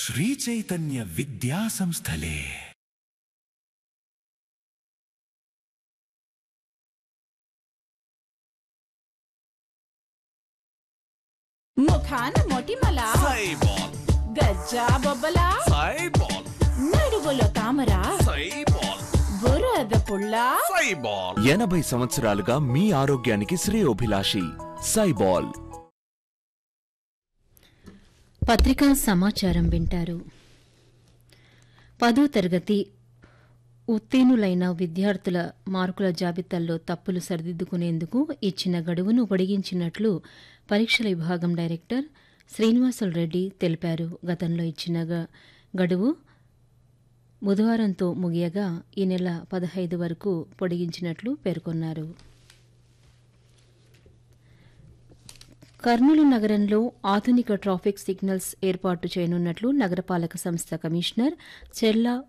శ్రీచైతన్య విద్యా సంస్థలే ముఖాన మొటిమల సైబాల్ గజ్జా బొబ్బల సైబాల్ నడువులో తామర సైబాల్ బురద పుల్ల సైబాల్ ఎనభై సంవత్సరాలుగా మీ ఆరోగ్యానికి శ్రేయోభిలాషి సైబాల్ పత్రికా సమాచారం వింటారు పదో తరగతి ఉత్తీర్ణులైన విద్యార్థుల మార్కుల జాబితాల్లో తప్పులు సరిదిద్దుకునేందుకు ఇచ్చిన గడువును పొడిగించినట్లు పరీక్షల విభాగం డైరెక్టర్ శ్రీనివాసులు రెడ్డి తెలిపారు గతంలో ఇచ్చిన గ- గడువు బుధవారంతో ముగియగా ఈ నెల పదహైదు వరకు పొడిగించినట్లు పేర్కొన్నారు కర్నూలు నగరంలో ఆధునిక ట్రాఫిక్ సిగ్నల్స్ ఏర్పాటు చేయనున్నట్లు నగరపాలక సంస్థ కమిషనర్ చెర్ల